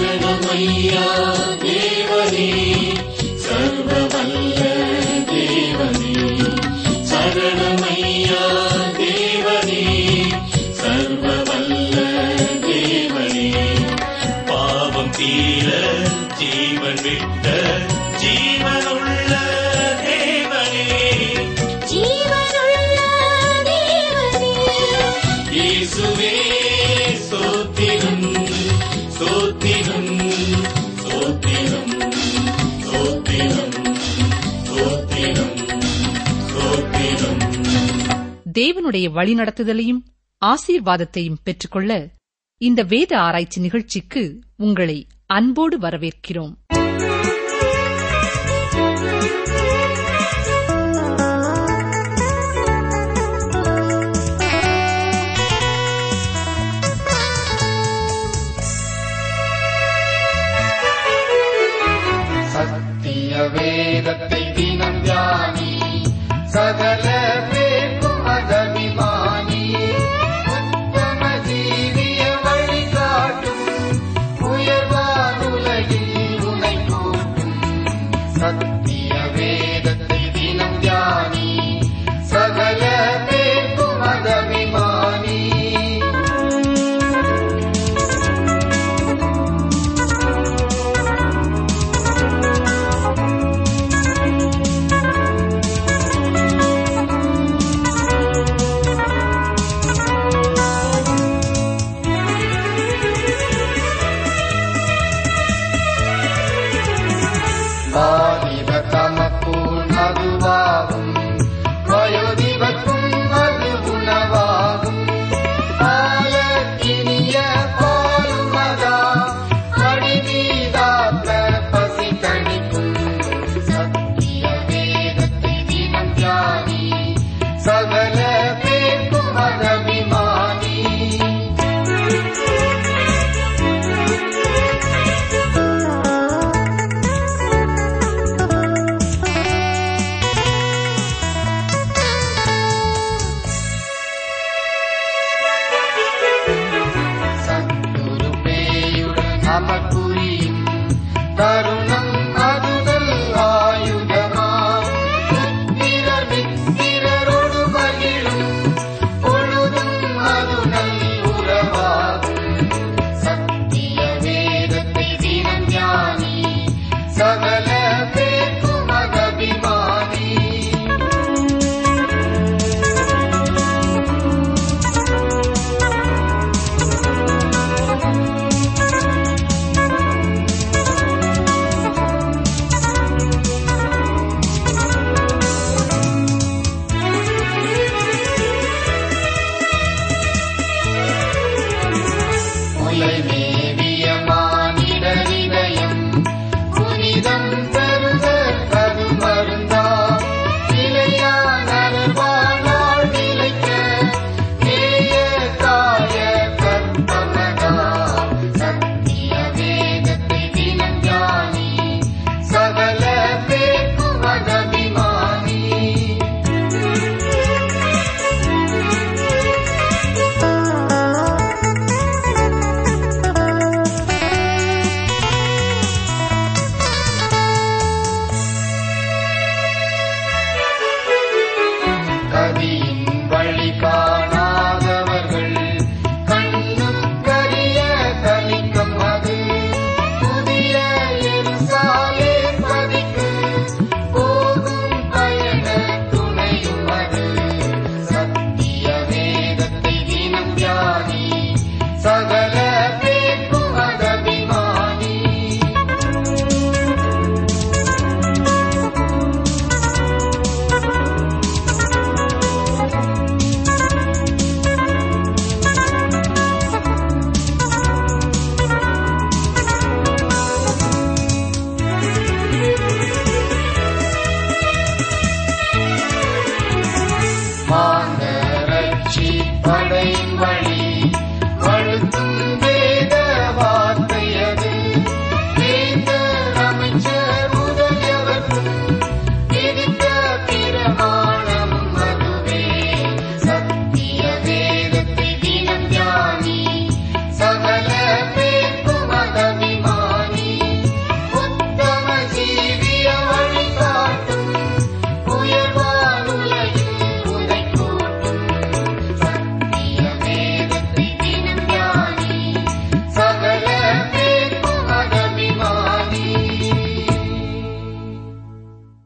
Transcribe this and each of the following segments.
சரணமையா தேவனே சர்வ வல்ல தேவனே சரணமையா தேவனே சர்வ வல்ல தேவனே பாவம் தீர ஜீவன் விட்ட ஜீவனுள்ள தேவனே ஜீவனுள்ள தேவனே இயேசுவே சோத்திரம் சோத்திரம் சோத்திரம் சோத்திரம் சோத்திரம் சோத்திரம் தேவனுடைய வழிநடத்துதலையும் ஆசீர்வாதத்தையும் பெற்றுக்கொள்ள இந்த வேத ஆராய்ச்சி நிகழ்ச்சிக்கு உங்களை அன்போடு வரவேற்கிறோம் சத்திய வேதத்தை தினம் தியானி சகல பேர்க்கும் அதபிமானி உத்தம ஜீவிய வழிகாட்டும் உயர்வானுலகில் உனை கூட்டும் சத்திய வேதத்தை தினம் தியானி சகல பேர்க்கும் அதபிமானி வாலிப தமக்குள் மதுவாகும் வயோதிபக்கும் அது உணவாகும் பாலக்கினிய பாலுமதா அடிமீதாத்த பசி கணிக்கும் சத்திய வேதத்தை தினம் தியானி சகல பேர்க்கும் அதபிமானி சத்துரு பேயுடன் அமர்புரியும் தருணம் அதுதல் ஆயுதமாம் புத்திரர் மித்திரரோடு மகிழும் பொழுதும் அதுதல் உறவாகும் சத்திய வேதத்தை தினம் தியானி சகல பேர்க்கும் அகபிமானி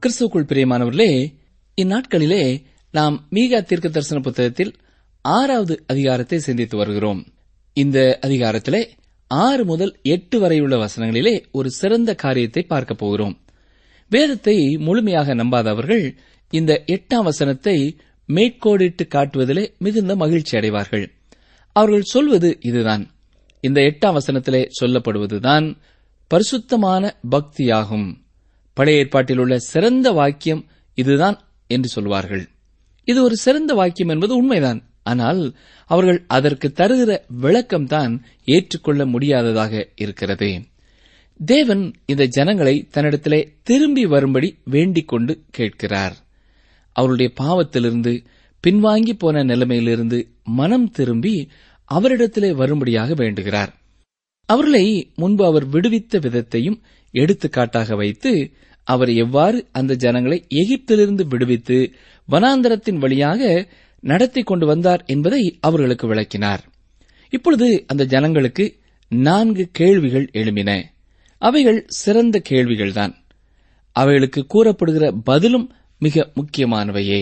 கிறிஸ்துக்குள் பிரியமானவர்களே இந்நாட்களிலே நாம் மீகா தீர்க்க தரிசன புத்தகத்தில் ஆறாவது அதிகாரத்தை சிந்தித்து வருகிறோம் இந்த அதிகாரத்திலே ஆறு முதல் எட்டு வரையுள்ள வசனங்களிலே ஒரு சிறந்த காரியத்தை பார்க்க போகிறோம் வேதத்தை முழுமையாக நம்பாதவர்கள் இந்த எட்டாம் வசனத்தை மேற்கோடிட்டு காட்டுவதிலே மிகுந்த மகிழ்ச்சி அடைவார்கள் அவர்கள் சொல்வது இதுதான் இந்த எட்டாம் வசனத்திலே சொல்லப்படுவதுதான் பரிசுத்தமான பக்தியாகும் பழைய ஏற்பாட்டில் உள்ள சிறந்த வாக்கியம் இதுதான் என்று சொல்வார்கள் இது ஒரு சிறந்த வாக்கியம் என்பது உண்மைதான் ஆனால் அவர்கள் அதற்கு தருகிற விளக்கம்தான் ஏற்றுக்கொள்ள முடியாததாக இருக்கிறது தேவன் இந்த ஜனங்களை தன்னிடத்திலே திரும்பி வரும்படி வேண்டிக் கொண்டு கேட்கிறார் அவருடைய பாவத்திலிருந்து பின்வாங்கி போன நிலைமையிலிருந்து மனம் திரும்பி அவரிடத்திலே வரும்படியாக வேண்டுகிறார் அவர்களை முன்பு அவர் விடுவித்த விதத்தையும் எடுத்துக்காட்டாக வைத்து அவர் எவ்வாறு அந்த ஜனங்களை எகிப்திலிருந்து விடுவித்து வனாந்தரத்தின் வழியாக நடத்தி கொண்டு வந்தார் என்பதை அவர்களுக்கு விளக்கினார் இப்பொழுது அந்த ஜனங்களுக்கு நான்கு கேள்விகள் எழும்பின அவைகள் சிறந்த கேள்விகள்தான் அவைகளுக்கு கூறப்படுகிற பதிலும் மிக முக்கியமானவையே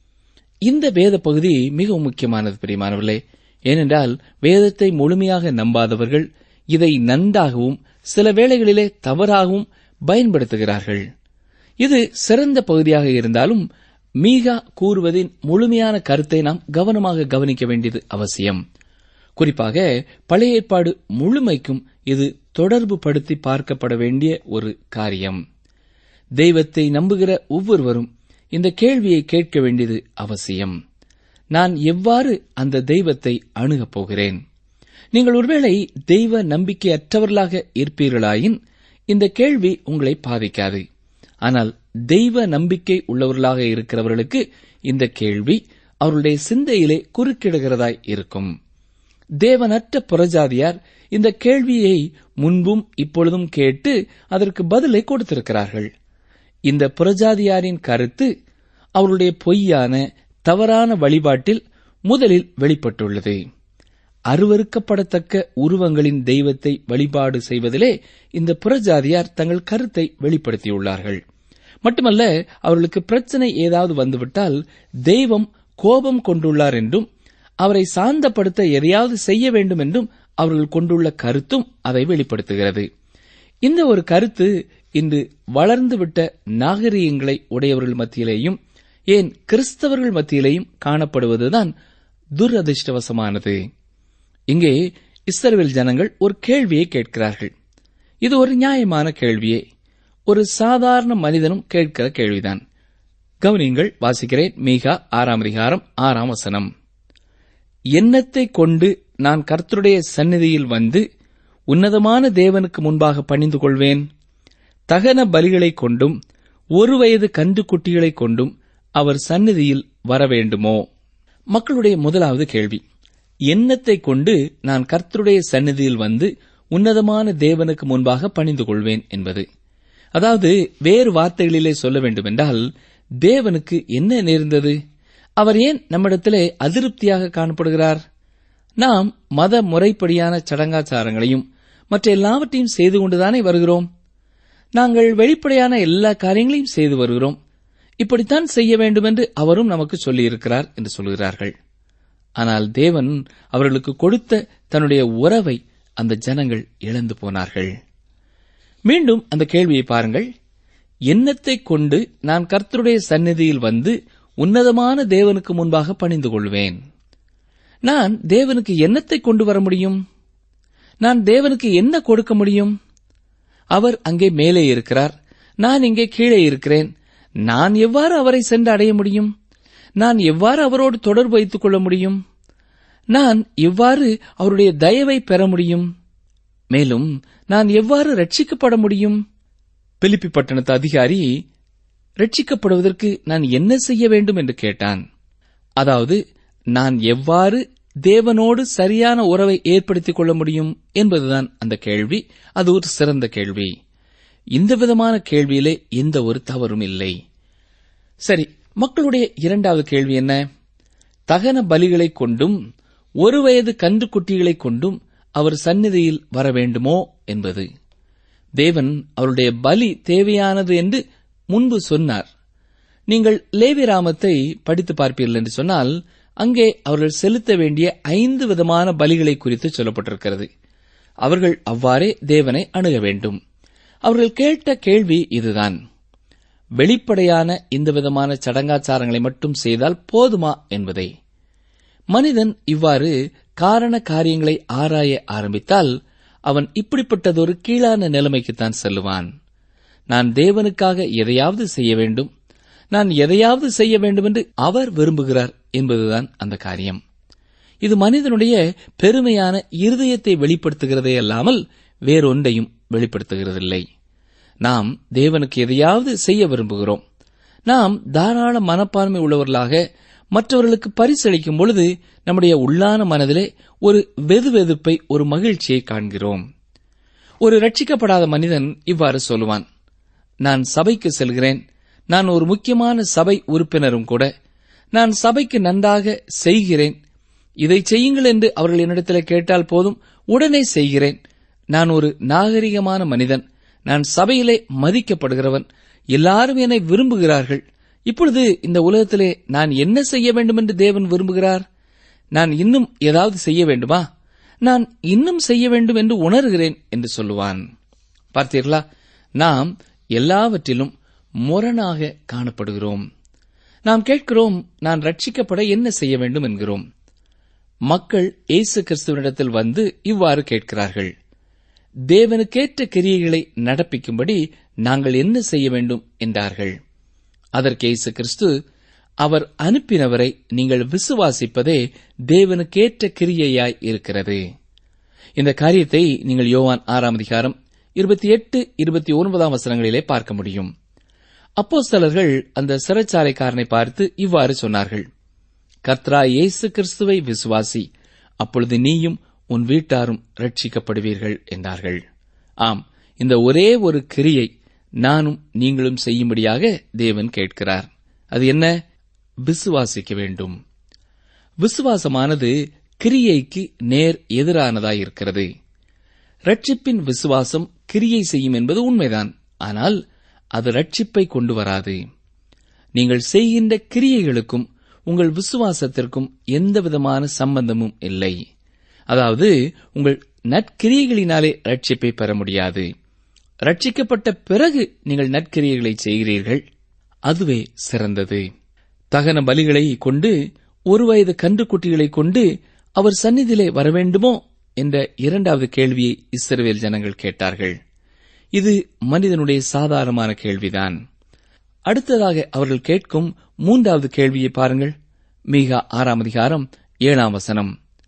இந்த வேத பகுதி மிகவும் முக்கியமானது பிரியமானவர்களே ஏனென்றால் வேதத்தை முழுமையாக நம்பாதவர்கள் இதை நன்றாகவும் சில வேளைகளிலே தவறாகவும் பயன்படுத்துகிறார்கள் இது சிறந்த பகுதியாக இருந்தாலும் மீகா கூறுவதின் முழுமையான கருத்தை நாம் கவனமாக கவனிக்க வேண்டியது அவசியம் குறிப்பாக பழைய ஏற்பாடு முழுமைக்கும் இது தொடர்பு படுத்தி பார்க்கப்பட வேண்டிய ஒரு காரியம் தெய்வத்தை நம்புகிற ஒவ்வொருவரும் இந்த கேள்வியை கேட்க வேண்டியது அவசியம் நான் எவ்வாறு அந்த தெய்வத்தை அணுகப் போகிறேன் நீங்கள் ஒருவேளை தெய்வ நம்பிக்கையற்றவர்களாக இருப்பீர்களாயின் இந்த கேள்வி உங்களை பாதிக்காது ஆனால் தெய்வ நம்பிக்கை உள்ளவர்களாக இருக்கிறவர்களுக்கு இந்த கேள்வி அவருடைய சிந்தையிலே குறுக்கிடுகிறதாய் இருக்கும் தேவனற்ற புறஜாதியார் இந்த கேள்வியை முன்பும் இப்பொழுதும் கேட்டு அதற்கு பதிலை கொடுத்திருக்கிறார்கள் இந்த புறஜாதியாரின் கருத்து அவருடைய பொய்யான தவறான வழிபாட்டில் முதலில் வெளிப்பட்டுள்ளது அருவறுக்கப்படத்தக்க உருவங்களின் தெய்வத்தை வழிபாடு செய்வதிலே இந்த புறஜாதியார் தங்கள் கருத்தை வெளிப்படுத்தியுள்ளார்கள் மட்டுமல்ல அவர்களுக்கு பிரச்சனை ஏதாவது வந்துவிட்டால் தெய்வம் கோபம் கொண்டுள்ளார் என்றும் அவரை சாந்தப்படுத்த எதையாவது செய்ய வேண்டும் என்றும் அவர்கள் கொண்டுள்ள கருத்தும் அதை வெளிப்படுத்துகிறது இந்த ஒரு கருத்து இன்று வளர்ந்துவிட்ட நாகரிகங்களை உடையவர்கள் மத்தியிலேயும் ஏன் கிறிஸ்தவர்கள் மத்தியிலேயும் காணப்படுவதுதான் துரதிருஷ்டவசமானது இங்கே இஸ்ரவேல் ஜனங்கள் ஒரு கேள்வியை கேட்கிறார்கள் இது ஒரு நியாயமான கேள்வியே ஒரு சாதாரண மனிதனும் கேட்கிற கேள்விதான் கவனியங்கள் வாசிக்கிறேன் மீகா ஆறாம் அதிகாரம் ஆறாம் வசனம் எண்ணத்தை கொண்டு நான் கர்த்தருடைய சந்நிதியில் வந்து உன்னதமான தேவனுக்கு முன்பாக பணிந்து கொள்வேன் தகன பலிகளைக் கொண்டும் ஒரு வயது கன்று குட்டிகளைக் கொண்டும் அவர் சந்நிதியில் வர வேண்டுமோ மக்களுடைய முதலாவது கேள்வி எண்ணத்தை கொண்டு நான் கர்த்தருடைய சந்நிதியில் வந்து உன்னதமான தேவனுக்கு முன்பாக பணிந்து கொள்வேன் என்பது அதாவது வேறு வார்த்தைகளிலே சொல்ல வேண்டுமென்றால் தேவனுக்கு என்ன நேர்ந்தது அவர் ஏன் நம்மிடத்திலே அதிருப்தியாக காணப்படுகிறார் நாம் மத முறைப்படியான சடங்காச்சாரங்களையும் மற்ற எல்லாவற்றையும் செய்து கொண்டுதானே வருகிறோம் நாங்கள் வெளிப்படையான எல்லா காரியங்களையும் செய்து வருகிறோம் இப்படித்தான் செய்ய வேண்டும் என்று அவரும் நமக்கு சொல்லியிருக்கிறார் என்று சொல்கிறார்கள் ஆனால் தேவன் அவர்களுக்கு கொடுத்த தன்னுடைய உறவை அந்த ஜனங்கள் இழந்து போனார்கள் மீண்டும் அந்த கேள்வியை பாருங்கள் எண்ணத்தை கொண்டு நான் கர்த்தருடைய சந்நிதியில் வந்து உன்னதமான தேவனுக்கு முன்பாக பணிந்து கொள்வேன் நான் தேவனுக்கு என்னத்தை கொண்டு வர முடியும் நான் தேவனுக்கு என்ன கொடுக்க முடியும் அவர் அங்கே மேலே இருக்கிறார் நான் இங்கே கீழே இருக்கிறேன் நான் எவ்வாறு அவரை சென்று அடைய முடியும் நான் எவ்வாறு அவரோடு தொடர்பு வைத்துக் கொள்ள முடியும் நான் எவ்வாறு அவருடைய தயவை பெற முடியும் மேலும் நான் எவ்வாறு ரட்சிக்கப்பட முடியும் பிலிப்பி பட்டணத்து அதிகாரி ரட்சிக்கப்படுவதற்கு நான் என்ன செய்ய வேண்டும் என்று கேட்டான் அதாவது நான் எவ்வாறு தேவனோடு சரியான உறவை ஏற்படுத்திக் கொள்ள முடியும் என்பதுதான் அந்த கேள்வி அது ஒரு சிறந்த கேள்வி இந்த விதமான கேள்வியிலே எந்த ஒரு தவறும் இல்லை சரி மக்களுடைய இரண்டாவது கேள்வி என்ன தகன பலிகளைக் கொண்டும் ஒரு வயது கன்று குட்டிகளைக் கொண்டும் அவர் சந்நிதியில் வர வேண்டுமோ என்பது தேவன் அவருடைய பலி தேவையானது என்று முன்பு சொன்னார் நீங்கள் லேவிராமத்தை படித்து பார்ப்பீர்கள் என்று சொன்னால் அங்கே அவர்கள் செலுத்த வேண்டிய ஐந்து விதமான பலிகளை குறித்து சொல்லப்பட்டிருக்கிறது அவர்கள் அவ்வாறே தேவனை அணுக வேண்டும் அவர்கள் கேட்ட கேள்வி இதுதான் வெளிப்படையான இந்த விதமான சடங்காச்சாரங்களை மட்டும் செய்தால் போதுமா என்பதை மனிதன் இவ்வாறு காரண காரியங்களை ஆராய ஆரம்பித்தால் அவன் இப்படிப்பட்டதொரு கீழான நிலைமைக்குத்தான் செல்லுவான் நான் தேவனுக்காக எதையாவது செய்ய வேண்டும் நான் எதையாவது செய்ய வேண்டும் என்று அவர் விரும்புகிறார் என்பதுதான் அந்த காரியம் இது மனிதனுடைய பெருமையான இருதயத்தை வெளிப்படுத்துகிறதே அல்லாமல் வேறொன்றையும் வெளிப்படுத்துகிறதில்லை நாம் தேவனுக்கு எதையாவது செய்ய விரும்புகிறோம் நாம் தாராள மனப்பான்மை உள்ளவர்களாக மற்றவர்களுக்கு பரிசளிக்கும் பொழுது நம்முடைய உள்ளான மனதிலே ஒரு வெதுவெதுப்பை ஒரு மகிழ்ச்சியை காண்கிறோம் ஒரு ரட்சிக்கப்படாத மனிதன் இவ்வாறு சொல்லுவான் நான் சபைக்கு செல்கிறேன் நான் ஒரு முக்கியமான சபை உறுப்பினரும் கூட நான் சபைக்கு நன்றாக செய்கிறேன் இதை செய்யுங்கள் என்று அவர்கள் என்னிடத்தில் கேட்டால் போதும் உடனே செய்கிறேன் நான் ஒரு நாகரிகமான மனிதன் நான் சபையிலே மதிக்கப்படுகிறவன் எல்லாரும் என்னை விரும்புகிறார்கள் இப்பொழுது இந்த உலகத்திலே நான் என்ன செய்ய வேண்டும் என்று தேவன் விரும்புகிறார் நான் இன்னும் ஏதாவது செய்ய வேண்டுமா நான் இன்னும் செய்ய வேண்டும் என்று உணர்கிறேன் என்று சொல்லுவான் பார்த்தீர்களா நாம் எல்லாவற்றிலும் முரணாக காணப்படுகிறோம் நாம் கேட்கிறோம் நான் ரட்சிக்கப்பட என்ன செய்ய வேண்டும் என்கிறோம் மக்கள் இயேசு கிறிஸ்துவனிடத்தில் வந்து இவ்வாறு கேட்கிறார்கள் தேவனுக்கேற்ற கிரியைகளை நடப்பிக்கும்படி நாங்கள் என்ன செய்ய வேண்டும் என்றார்கள் அதற்கு இயேசு கிறிஸ்து அவர் அனுப்பினவரை நீங்கள் விசுவாசிப்பதே தேவனுக்கேற்ற கிரியையாய் இருக்கிறது இந்த காரியத்தை நீங்கள் யோவான் ஆறாம் அதிகாரம் இருபத்தி எட்டு இருபத்தி ஒன்பதாம் வசனங்களிலே பார்க்க முடியும் அப்போஸ்தலர்கள் அந்த சிறைச்சாலைக்காரனை பார்த்து இவ்வாறு சொன்னார்கள் கர்த்தரா இயேசு கிறிஸ்துவை விசுவாசி அப்பொழுது நீயும் உன் வீட்டாரும் ரட்சிக்கப்படுவீர்கள் என்றார்கள் ஆம் இந்த ஒரே ஒரு கிரியை நானும் நீங்களும் செய்யும்படியாக தேவன் கேட்கிறார் அது என்ன விசுவாசிக்க வேண்டும் விசுவாசமானது கிரியைக்கு நேர் எதிரானதாய் இருக்கிறது ரட்சிப்பின் விசுவாசம் கிரியை செய்யும் என்பது உண்மைதான் ஆனால் அது ரட்சிப்பை கொண்டு வராது நீங்கள் செய்கின்ற கிரியைகளுக்கும் உங்கள் விசுவாசத்திற்கும் எந்தவிதமான சம்பந்தமும் இல்லை அதாவது உங்கள் நற்கிரியைகளினாலே ரட்சிப்பை பெற முடியாது ரட்சிக்கப்பட்ட பிறகு நீங்கள் நற்கிரியைகளை செய்கிறீர்கள் அதுவே சிறந்தது தகன பலிகளை கொண்டு ஒரு வயது கன்றுக்குட்டிகளை கொண்டு அவர் சந்நிதியிலே வரவேண்டுமோ என்ற இரண்டாவது கேள்வியை இஸ்ரவேல் ஜனங்கள் கேட்டார்கள் இது மனிதனுடைய சாதாரணமான கேள்விதான் அடுத்ததாக அவர்கள் கேட்கும் மூன்றாவது கேள்வியை பாருங்கள் மீகா ஆறாம் அதிகாரம் ஏழாம் வசனம்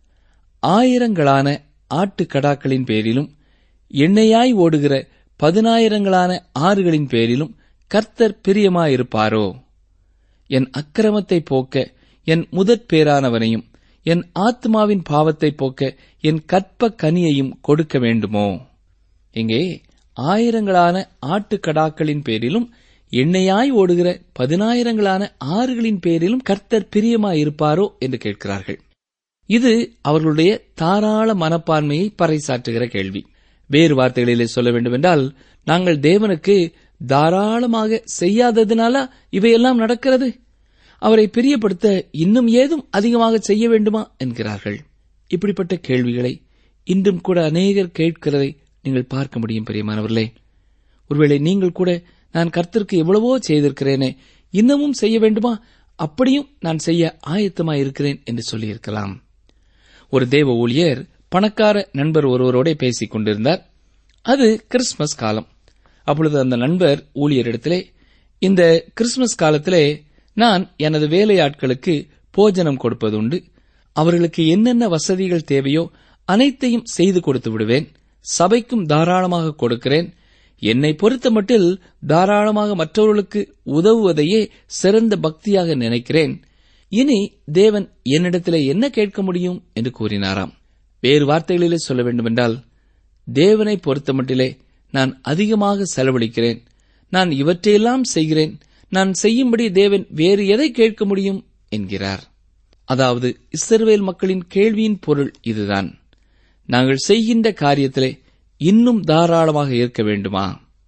ஆயிரங்களான ஆட்டுக்கடாக்களின் பேரிலும் எண்ணெயாய் ஓடுகிற பதினாயிரங்களான ஆறுகளின் பேரிலும் கர்த்தர் பிரியமாயிருப்பாரோ என் அக்கிரமத்தை போக்க என் முதற் பேரானவனையும் என் ஆத்மாவின் பாவத்தை போக்க என் கற்ப கனியையும் கொடுக்க வேண்டுமோ இங்கே ஆயிரங்களான ஆட்டுக்கடாக்களின் பேரிலும் எண்ணெயாய் ஓடுகிற பதினாயிரங்களான ஆறுகளின் பேரிலும் கர்த்தர் பிரியமாயிருப்பாரோ என்று கேட்கிறார்கள் இது அவர்களுடைய தாராள மனப்பான்மையை பறைசாற்றுகிற கேள்வி வேறு வார்த்தைகளிலே சொல்ல வேண்டுமென்றால் நாங்கள் தேவனுக்கு தாராளமாக செய்யாததினால இவையெல்லாம் நடக்கிறது அவரை பிரியப்படுத்த இன்னும் ஏதும் அதிகமாக செய்ய வேண்டுமா என்கிறார்கள் இப்படிப்பட்ட கேள்விகளை இன்றும் கூட அநேகர் கேட்கிறதை நீங்கள் பார்க்க முடியும் பிரியமானவர்களே ஒருவேளை நீங்கள் கூட நான் கர்த்தருக்கு எவ்வளவோ செய்திருக்கிறேனே இன்னமும் செய்ய வேண்டுமா அப்படியும் நான் செய்ய ஆயத்தமாய் இருக்கிறேன் என்று சொல்லியிருக்கலாம் ஒரு தேவ ஊழியர் பணக்கார நண்பர் ஒருவரோட பேசிக் கொண்டிருந்தார் அது கிறிஸ்துமஸ் காலம் அப்பொழுது அந்த நண்பர் ஊழியரிடத்திலே இந்த கிறிஸ்துமஸ் காலத்திலே நான் எனது வேலையாட்களுக்கு போஜனம் கொடுப்பதுண்டு அவர்களுக்கு என்னென்ன வசதிகள் தேவையோ அனைத்தையும் செய்து கொடுத்து விடுவேன் சபைக்கும் தாராளமாக கொடுக்கிறேன் என்னை பொறுத்தமட்டில் தாராளமாக மற்றவர்களுக்கு உதவுவதையே சிறந்த பக்தியாக நினைக்கிறேன் இனி தேவன் என்னிடத்திலே என்ன கேட்க முடியும் என்று கூறினாராம் வேறு வார்த்தைகளிலே சொல்ல வேண்டுமென்றால் தேவனை பொறுத்தமட்டிலே நான் அதிகமாக செலவழிக்கிறேன் நான் இவற்றையெல்லாம் செய்கிறேன் நான் செய்யும்படி தேவன் வேறு எதை கேட்க முடியும் என்கிறார் அதாவது இஸ்ரவேல் மக்களின் கேள்வியின் பொருள் இதுதான் நாங்கள் செய்கின்ற காரியத்திலே இன்னும் தாராளமாக இருக்க வேண்டுமா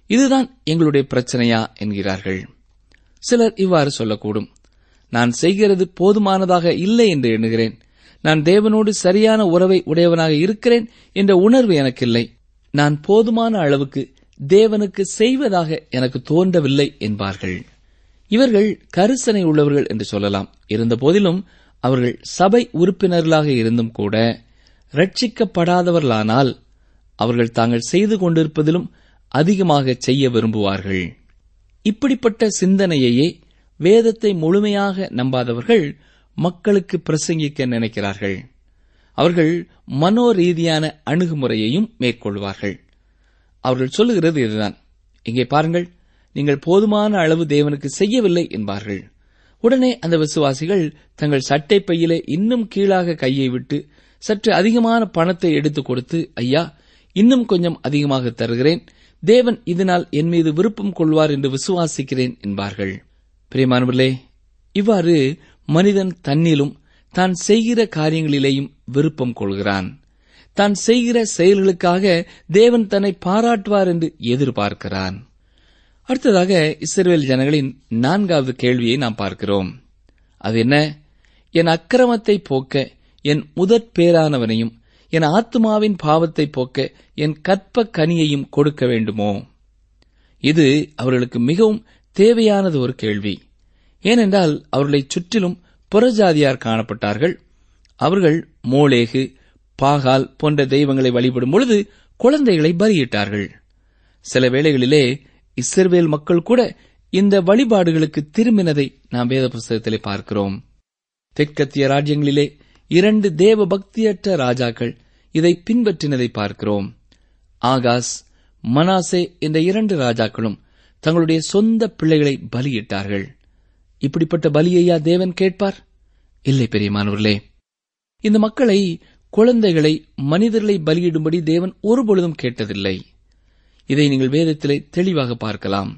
இதுதான் எங்களுடைய பிரச்சனையா என்கிறார்கள் சிலர் இவ்வாறு சொல்லக்கூடும் நான் செய்கிறது போதுமானதாக இல்லை என்று எண்ணுகிறேன் நான் தேவனோடு சரியான உறவை உடையவனாக இருக்கிறேன் என்ற உணர்வு எனக்கில்லை நான் போதுமான அளவுக்கு தேவனுக்கு செய்வதாக எனக்கு தோன்றவில்லை என்பார்கள் இவர்கள் கரிசனை உள்ளவர்கள் என்று சொல்லலாம் இருந்தபோதிலும் அவர்கள் சபை உறுப்பினர்களாக இருந்தும் கூட ரட்சிக்கப்படாதவர்களானால் அவர்கள் தாங்கள் செய்து கொண்டிருப்பதிலும் அதிகமாக செய்ய விரும்புவார்கள் இப்படிப்பட்ட சிந்தனையையே வேதத்தை முழுமையாக நம்பாதவர்கள் மக்களுக்கு பிரசங்கிக்க நினைக்கிறார்கள் அவர்கள் மனோரீதியான அணுகுமுறையையும் மேற்கொள்வார்கள் அவர்கள் சொல்லுகிறது இதுதான் இங்கே பாருங்கள் நீங்கள் போதுமான அளவு தேவனுக்கு செய்யவில்லை என்பார்கள் உடனே அந்த விசுவாசிகள் தங்கள் சட்டை பையிலே இன்னும் கீழாக கையை விட்டு சற்று அதிகமான பணத்தை எடுத்துக் கொடுத்து ஐயா இன்னும் கொஞ்சம் அதிகமாக தருகிறேன் தேவன் இதனால் என் மீது விருப்பம் கொள்வார் என்று விசுவாசிக்கிறேன் என்பார்கள் பிரியமானவர்களே இவ்வாறு மனிதன் தன்னிலும் தான் செய்கிற காரியங்களிலேயும் விருப்பம் கொள்கிறான் தான் செய்கிற செயல்களுக்காக தேவன் தன்னை பாராட்டுவார் என்று எதிர்பார்க்கிறான் அடுத்ததாக இஸ்ரேல் ஜனங்களின் நான்காவது கேள்வியை நாம் பார்க்கிறோம் அது என்ன என் அக்கிரமத்தை போக்க என் முதற் பேரானவனையும் என் ஆத்மாவின் பாவத்தை போக்க என் கற்ப கனியையும் கொடுக்க வேண்டுமோ இது அவர்களுக்கு மிகவும் தேவையானது ஒரு கேள்வி ஏனென்றால் அவர்களைச் சுற்றிலும் புறஜாதியார் காணப்பட்டார்கள் அவர்கள் மோளேகு பாகால் போன்ற தெய்வங்களை வழிபடும் பொழுது குழந்தைகளை பலியிட்டார்கள் சில வேளைகளிலே இஸ்ரவேல் மக்கள் கூட இந்த வழிபாடுகளுக்கு திரும்பினதை நாம் வேத புஸ்தகத்திலே பார்க்கிறோம் தெற்கத்திய ராஜ்யங்களிலே இரண்டு தேவ பக்தியற்ற ராஜாக்கள் இதை பின்பற்றினதை பார்க்கிறோம் ஆகாஸ் மனாசே என்ற இரண்டு ராஜாக்களும் தங்களுடைய சொந்த பிள்ளைகளை பலியிட்டார்கள் இப்படிப்பட்ட பலியையா தேவன் கேட்பார் இல்லை பெரியமானவர்களே இந்த மக்களை குழந்தைகளை மனிதர்களை பலியிடும்படி தேவன் ஒருபொழுதும் கேட்டதில்லை இதை நீங்கள் வேதத்திலே தெளிவாக பார்க்கலாம்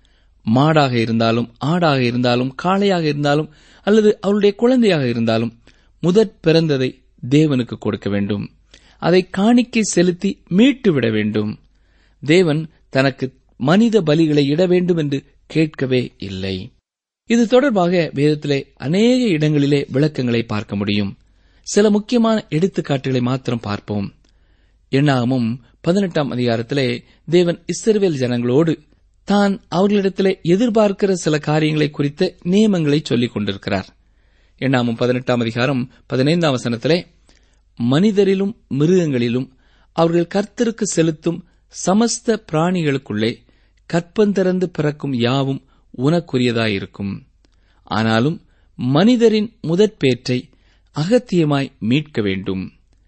மாடாக இருந்தாலும் ஆடாக இருந்தாலும் காளையாக இருந்தாலும் அல்லது அவருடைய குழந்தையாக இருந்தாலும் முதற் பிறந்ததை தேவனுக்கு கொடுக்க வேண்டும் அதை காணிக்கை செலுத்தி மீட்டு விட வேண்டும் தேவன் தனக்கு மனித பலிகளை இட வேண்டும் என்று கேட்கவே இல்லை இது தொடர்பாக வேதத்திலே அநேக இடங்களிலே விளக்கங்களை பார்க்க முடியும் சில முக்கியமான எடுத்துக்காட்டுகளை மாத்திரம் பார்ப்போம் எண்ணாகமும் பதினெட்டாம் அதிகாரத்திலே தேவன் இஸ்ரவேல் ஜனங்களோடு தான் அவர்களிடத்திலே எதிர்பார்க்கிற சில காரியங்களை குறித்த நியமங்களை சொல்லிக் கொண்டிருக்கிறார் எண்ணாமும் பதினெட்டாம் அதிகாரம் பதினைந்தாம் வசனத்திலே மனிதரிலும் மிருகங்களிலும் அவர்கள் கர்த்தருக்கு செலுத்தும் சமஸ்த பிராணிகளுக்குள்ளே கற்பந்திறந்து பிறக்கும் யாவும் உனக்குரியதாயிருக்கும் ஆனாலும் மனிதரின் முதற்பேற்றை அகத்தியமாய் மீட்க வேண்டும்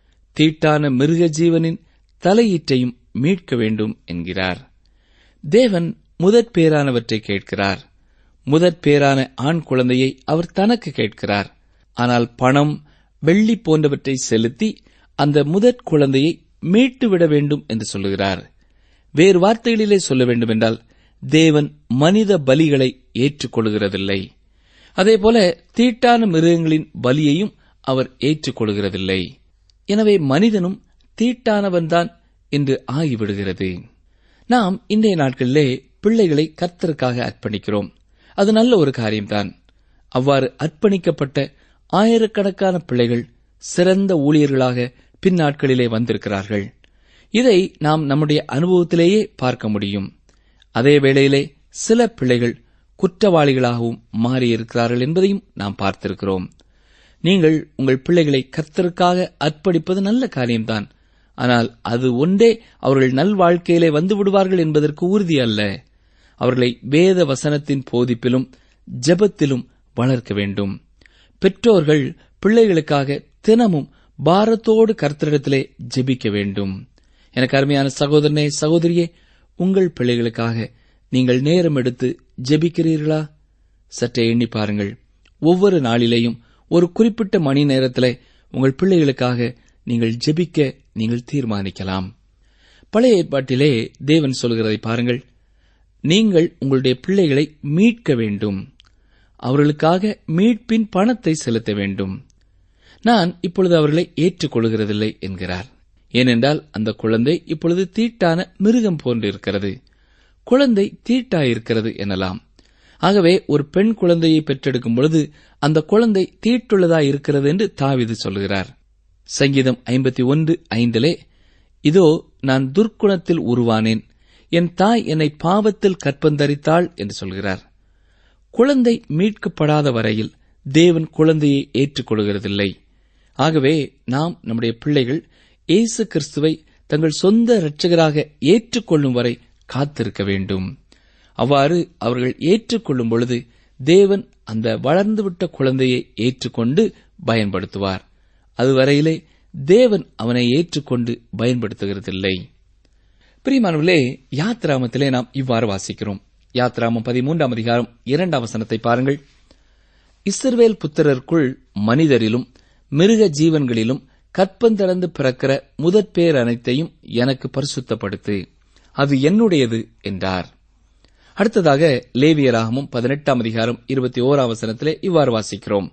தீட்டான மிருக ஜீவனின் தலையீற்றையும் மீட்க வேண்டும் என்கிறார் தேவன் முதற் பேரானவற்றை கேட்கிறார் முதற் பேரான ஆண் குழந்தையை அவர் தனக்கு கேட்கிறார் ஆனால் பணம் வெள்ளி போன்றவற்றை செலுத்தி அந்த முதற் குழந்தையை மீட்டுவிட வேண்டும் என்று சொல்லுகிறார் வேறு வார்த்தைகளிலே சொல்ல வேண்டுமென்றால் தேவன் மனித பலிகளை ஏற்றுக்கொள்கிறதில்லை அதேபோல தீட்டான மிருகங்களின் பலியையும் அவர் ஏற்றுக்கொள்கிறதில்லை எனவே மனிதனும் தீட்டானவன்தான் என்று ஆகிவிடுகிறது நாம் இன்றைய நாட்களிலே பிள்ளைகளை கர்த்தருக்காக அர்ப்பணிக்கிறோம் அது நல்ல ஒரு காரியம்தான் அவ்வாறு அர்ப்பணிக்கப்பட்ட ஆயிரக்கணக்கான பிள்ளைகள் சிறந்த ஊழியர்களாக பின்னாட்களிலே வந்திருக்கிறார்கள் இதை நாம் நம்முடைய அனுபவத்திலேயே பார்க்க முடியும் அதே வேளையிலே சில பிள்ளைகள் குற்றவாளிகளாகவும் மாறியிருக்கிறார்கள் என்பதையும் நாம் பார்த்திருக்கிறோம் நீங்கள் உங்கள் பிள்ளைகளை கர்த்தருக்காக அர்ப்பணிப்பது நல்ல காரியம்தான் ஆனால் அது ஒன்றே அவர்கள் நல்வாழ்க்கையிலே வந்து விடுவார்கள் என்பதற்கு உறுதி அல்ல அவர்களை வேத வசனத்தின் போதிப்பிலும் ஜெபத்திலும் வளர்க்க வேண்டும் பெற்றோர்கள் பிள்ளைகளுக்காக தினமும் பாரத்தோடு கர்த்தரிடத்திலே ஜெபிக்க வேண்டும் எனக்கு அருமையான சகோதரனே சகோதரியே உங்கள் பிள்ளைகளுக்காக நீங்கள் நேரம் எடுத்து ஜெபிக்கிறீர்களா சற்றே எண்ணி பாருங்கள் ஒவ்வொரு நாளிலேயும் ஒரு குறிப்பிட்ட மணி நேரத்திலே உங்கள் பிள்ளைகளுக்காக நீங்கள் ஜெபிக்க நீங்கள் தீர்மானிக்கலாம் பழைய ஏற்பாட்டிலே தேவன் சொல்கிறதை பாருங்கள் நீங்கள் உங்களுடைய பிள்ளைகளை மீட்க வேண்டும் அவர்களுக்காக மீட்பின் பணத்தை செலுத்த வேண்டும் நான் இப்பொழுது அவர்களை ஏற்றுக்கொள்கிறதில்லை என்கிறார் ஏனென்றால் அந்த குழந்தை இப்பொழுது தீட்டான மிருகம் போன்றிருக்கிறது குழந்தை தீட்டாயிருக்கிறது எனலாம் ஆகவே ஒரு பெண் குழந்தையை பெற்றெடுக்கும் பொழுது அந்த குழந்தை தீட்டுள்ளதாய் இருக்கிறது என்று தாவிது சொல்கிறார் சங்கீதம் ஐம்பத்தி ஒன்று ஐந்திலே இதோ நான் துர்க்குணத்தில் உருவானேன் என் தாய் என்னை பாவத்தில் கற்பந்தரித்தாள் என்று சொல்கிறார் குழந்தை மீட்கப்படாத வரையில் தேவன் குழந்தையை ஏற்றுக்கொள்கிறதில்லை ஆகவே நாம் நம்முடைய பிள்ளைகள் இயேசு கிறிஸ்துவை தங்கள் சொந்த இரட்சகராக ஏற்றுக்கொள்ளும் வரை காத்திருக்க வேண்டும் அவ்வாறு அவர்கள் ஏற்றுக்கொள்ளும் பொழுது தேவன் அந்த வளர்ந்துவிட்ட குழந்தையை ஏற்றுக்கொண்டு பயன்படுத்துவார் அதுவரையிலே தேவன் அவனை ஏற்றுக்கொண்டு பயன்படுத்துகிறதில்லை பிரியமானவர்களே யாத்ராமத்திலே நாம் இவ்வாறு வாசிக்கிறோம் யாத்ராமம் பதிமூன்றாம் அதிகாரம் இரண்டாம் வசனத்தை பாருங்கள் இஸ்ரவேல் புத்திரருக்குள் மனிதரிலும் மிருக ஜீவன்களிலும் கற்பந்தடந்து பிறக்கிற முதற் பேர் அனைத்தையும் எனக்கு பரிசுத்தப்படுத்து அது என்னுடையது என்றார் அடுத்ததாக லேவியராகமும் பதினெட்டாம் அதிகாரம் இருபத்தி ஓராம் வசனத்திலே இவ்வாறு வாசிக்கிறோம்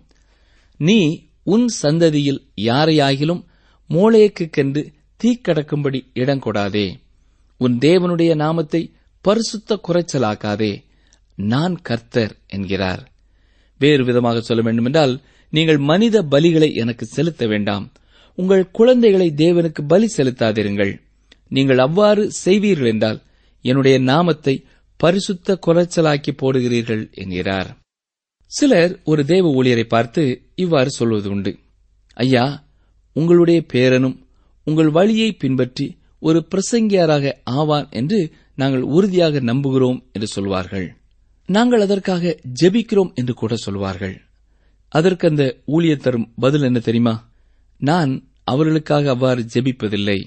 நீ உன் சந்ததியில் யாரையாகிலும் மோளேக்குக்கென்று தீக்கடக்கும்படி இடங்கொடாதே உன் தேவனுடைய நாமத்தை பரிசுத்த குறைச்சலாக்காதே நான் கர்த்தர் என்கிறார் வேறு விதமாக சொல்ல வேண்டுமென்றால் நீங்கள் மனித பலிகளை எனக்கு செலுத்த வேண்டாம் உங்கள் குழந்தைகளை தேவனுக்கு பலி செலுத்தாதிருங்கள் நீங்கள் அவ்வாறு செய்வீர்கள் என்றால் என்னுடைய நாமத்தை பரிசுத்த குறைச்சலாக்கி போடுகிறீர்கள் என்கிறார் சிலர் ஒரு தேவ ஊழியரை பார்த்து இவ்வாறு சொல்வது உண்டு ஐயா உங்களுடைய பேரனும் உங்கள் வழியை பின்பற்றி ஒரு பிரசங்கியாராக ஆவான் என்று நாங்கள் உறுதியாக நம்புகிறோம் என்று சொல்வார்கள் நாங்கள் அதற்காக ஜெபிக்கிறோம் என்று கூட சொல்வார்கள் அதற்கு அந்த ஊழியர் தரும் பதில் என்ன தெரியுமா நான் அவர்களுக்காக அவ்வாறு ஜெபிப்பதில்லை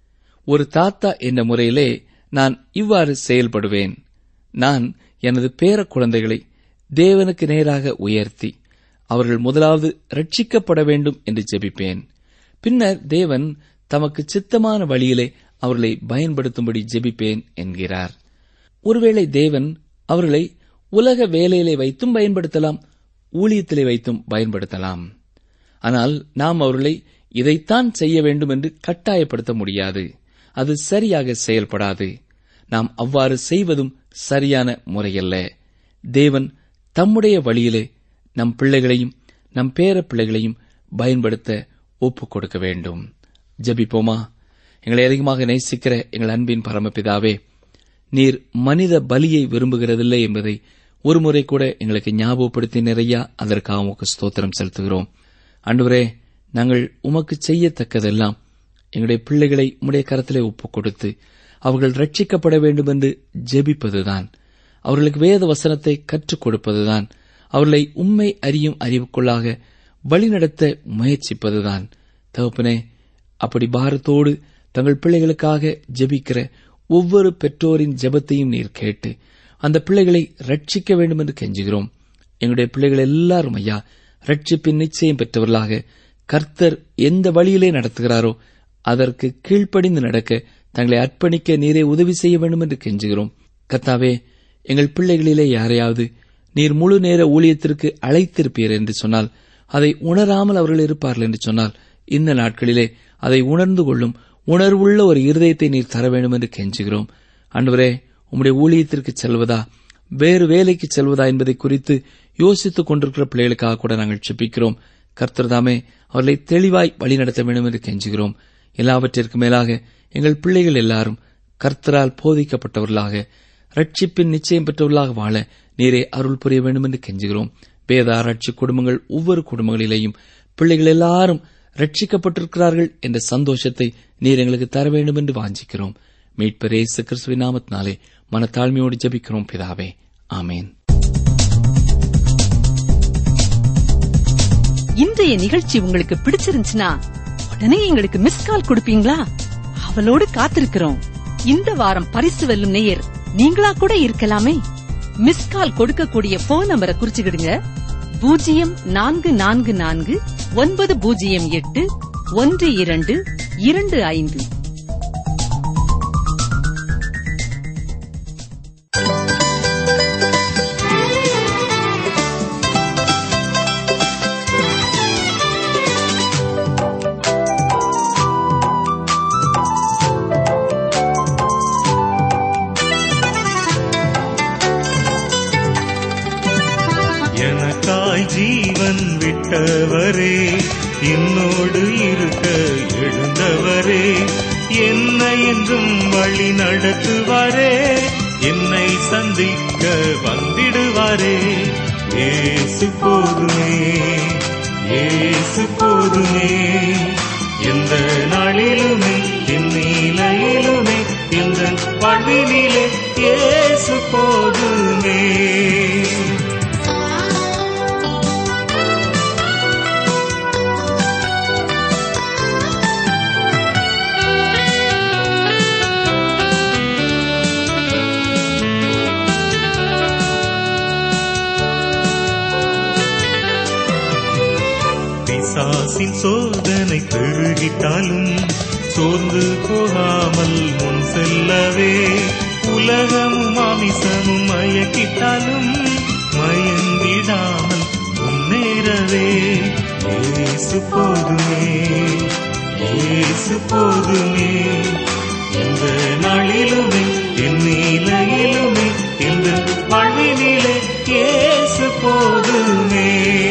ஒரு தாத்தா என்ற முறையிலே நான் இவ்வாறு செயல்படுவேன் நான் எனது பேர குழந்தைகளை தேவனுக்கு நேராக உயர்த்தி அவர்கள் முதலாவது ரட்சிக்கப்பட வேண்டும் என்று ஜெபிப்பேன் பின்னர் தேவன் தமக்கு சித்தமான வழியிலே அவர்களை பயன்படுத்தும்படி ஜெபிப்பேன் என்கிறார் ஒருவேளை தேவன் அவர்களை உலக வேலையிலே வைத்தும் பயன்படுத்தலாம் ஊழியத்திலே வைத்தும் பயன்படுத்தலாம் ஆனால் நாம் அவர்களை இதைத்தான் செய்ய வேண்டும் என்று கட்டாயப்படுத்த முடியாது அது சரியாக செயல்படாது நாம் அவ்வாறு செய்வதும் சரியான முறையல்ல தேவன் தம்முடைய வழியிலே நம் பிள்ளைகளையும் நம் பேர பிள்ளைகளையும் பயன்படுத்த ஒப்புக் கொடுக்க வேண்டும் ஜெபிப்போமா எங்களை அதிகமாக நேசிக்கிற எங்கள் அன்பின் பரமபிதாவே நீர் மனித பலியை விரும்புகிறதில்லை என்பதை ஒருமுறை கூட எங்களுக்கு ஞாபகப்படுத்தி நிறைய அதற்காக உமக்கு ஸ்தோத்திரம் செலுத்துகிறோம் அன்றுவரே நாங்கள் உமக்கு செய்யத்தக்கதெல்லாம் எங்களுடைய பிள்ளைகளை உம்முடைய கரத்திலே ஒப்புக் கொடுத்து அவர்கள் ரட்சிக்கப்பட வேண்டும் என்று ஜெபிப்பதுதான் அவர்களுக்கு வேத வசனத்தை கற்றுக் கொடுப்பதுதான் அவர்களை உண்மை அறியும் அறிவுக்குள்ளாக வழிநடத்த முயற்சிப்பதுதான் தகப்பனே அப்படி பாரத்தோடு தங்கள் பிள்ளைகளுக்காக ஜெபிக்கிற ஒவ்வொரு பெற்றோரின் ஜெபத்தையும் நீர் கேட்டு அந்த பிள்ளைகளை ரட்சிக்க வேண்டும் என்று கெஞ்சுகிறோம் எங்களுடைய பிள்ளைகள் எல்லாரும் ஐயா ரட்சிப்பின் நிச்சயம் பெற்றவர்களாக கர்த்தர் எந்த வழியிலே நடத்துகிறாரோ அதற்கு கீழ்ப்படிந்து நடக்க தங்களை அர்ப்பணிக்க நீரே உதவி செய்ய வேண்டும் என்று கெஞ்சுகிறோம் கர்த்தாவே எங்கள் பிள்ளைகளிலே யாரையாவது நீர் முழு நேர ஊழியத்திற்கு அழைத்திருப்பீர் என்று சொன்னால் அதை உணராமல் அவர்கள் இருப்பார்கள் என்று சொன்னால் இந்த நாட்களிலே அதை உணர்ந்து கொள்ளும் உணர்வுள்ள ஒரு இருதயத்தை நீர் தர வேண்டும் என்று கெஞ்சுகிறோம் அன்றுவரே உம்முடைய ஊழியத்திற்கு செல்வதா வேறு வேலைக்கு செல்வதா என்பதை குறித்து யோசித்துக் கொண்டிருக்கிற பிள்ளைகளுக்காக கூட நாங்கள் செப்பிக்கிறோம் கர்த்தர்தாமே அவர்களை தெளிவாய் வழிநடத்த வேண்டும் என்று கெஞ்சுகிறோம் எல்லாவற்றிற்கு மேலாக எங்கள் பிள்ளைகள் எல்லாரும் கர்த்தரால் போதிக்கப்பட்டவர்களாக ரட்சிப்பின் நிச்சயம் பெற்றவர்களாக வாழ நீரே அருள் புரிய வேண்டும் என்று கெஞ்சுகிறோம் வேத ஆராய்ச்சி குடும்பங்கள் ஒவ்வொரு குடும்பங்களிலேயும் பிள்ளைகள் எல்லாரும் ரட்சிக்கப்பட்டிருக்கிறார்கள் என்ற சந்தோஷத்தை நீர் எங்களுக்கு தர வேண்டும் என்று வாஞ்சிக்கிறோம் மீட்பர் இயேசு கிறிஸ்துவின் நாமத்தினாலே மனத்தாழ்மையோடு ஜெபிக்கிறோம் பிதாவே ஆமேன் இன்றைய நிகழ்ச்சி உங்களுக்கு பிடிச்சிருந்துச்சுன்னா உடனே எங்களுக்கு மிஸ் கால் கொடுப்பீங்களா அவளோடு காத்திருக்கிறோம் இந்த வாரம் பரிசு வெல்லும் நேயர் நீங்களா கூட இருக்கலாமே மிஸ் கால் கொடுக்கக்கூடிய போன் நம்பரை குறிச்சுக்கிடுங்க பூஜ்ஜியம் நான்கு நான்கு நான்கு ஒன்பது பூஜ்ஜியம் எட்டு ஒன்று இரண்டு இரண்டு ஐந்து நடத்துவாரே என்னை சந்திக்க வந்திடுவாரே ஏசு போதுமே ஏசு போதுமே எந்த நாளிலுமே என் நிலையிலுமே இந்த வாழ்வினிலே ஏசு போதுமே பிசாசின் சோதனை பெருகிட்டாலும் சோர்ந்து போகாமல் முன் செல்லவே உலகமும் மாமிசமும் மயக்கிட்டாலும் மயங்கிடாமல் முன்னேறவே ஏசு போதுமே ஏசு போதுமே எந்த நாளிலுமே என் நிலையிலுமே இந்த வாழ்வினிலே ஏசு போதுமே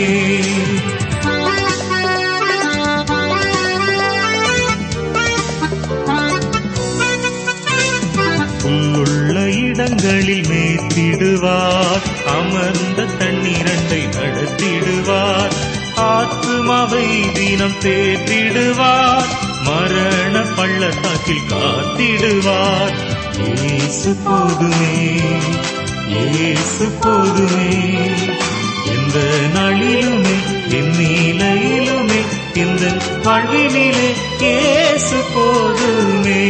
புல்லுள்ள இடங்களில் மேத்திடுவார் அமர்ந்த தண்ணீரண்டை நடத்திடுவார் ஆத்துமாவை தினம் தேற்றிடுவார் மரண பள்ளத்தாக்கில் காத்திடுவார் ஏசு போதுமே ஏசு போதுமே எந்த நாளிலுமே என் நிலையிலுமே இந்த வாழ்வினிலே ஏசு போதுமே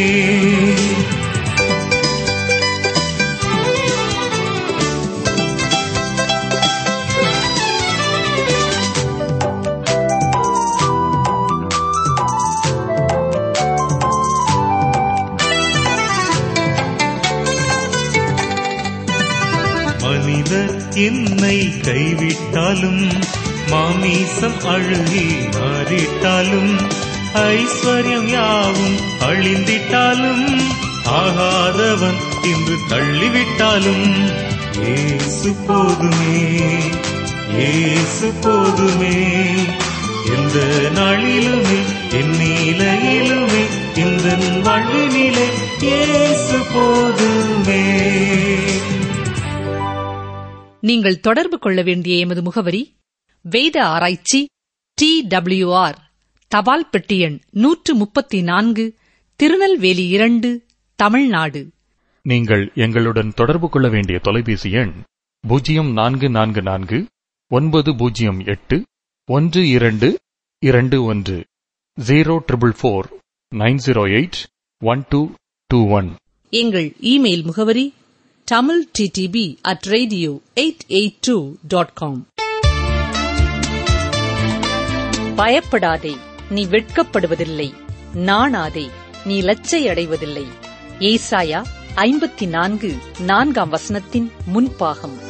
மனிதர் என்னை கைவிட்டாலும் மாமீசம் அழுகி மாறிட்டாலும் ஐஸ்வர்யம் யாவும் அழிந்திட்டாலும் ஆகாதவன் இன்று தள்ளிவிட்டாலும் ஏசு போதுமே ஏசு போதுமே எந்த நாளிலுமே என் நிலையிலுமே இந்த வாழ்வினிலே ஏசு போதுமே நீங்கள் தொடர்பு கொள்ள வேண்டிய எமது முகவரி வேத ஆராய்ச்சி டி டபிள்யூஆர் தபால் பெட்டி எண் நூற்று முப்பத்தி நான்கு திருநெல்வேலி இரண்டு தமிழ்நாடு நீங்கள் எங்களுடன் தொடர்பு கொள்ள வேண்டிய தொலைபேசி எண் பூஜ்ஜியம் நான்கு நான்கு நான்கு ஒன்பது பூஜ்ஜியம் எட்டு ஒன்று இரண்டு இரண்டு ஒன்று zero triple four nine zero eight one two two one எங்கள் இமெயில் முகவரி Tamil DTP at radio eight eight two dot com பயப்படாதே நீ வெட்கப்படுவதில்லை நாணாதே நீ லச்சையடைவதில்லை ஏசாயா ஐம்பத்தி நான்கு நான்காம் வசனத்தின் முன்பாகம்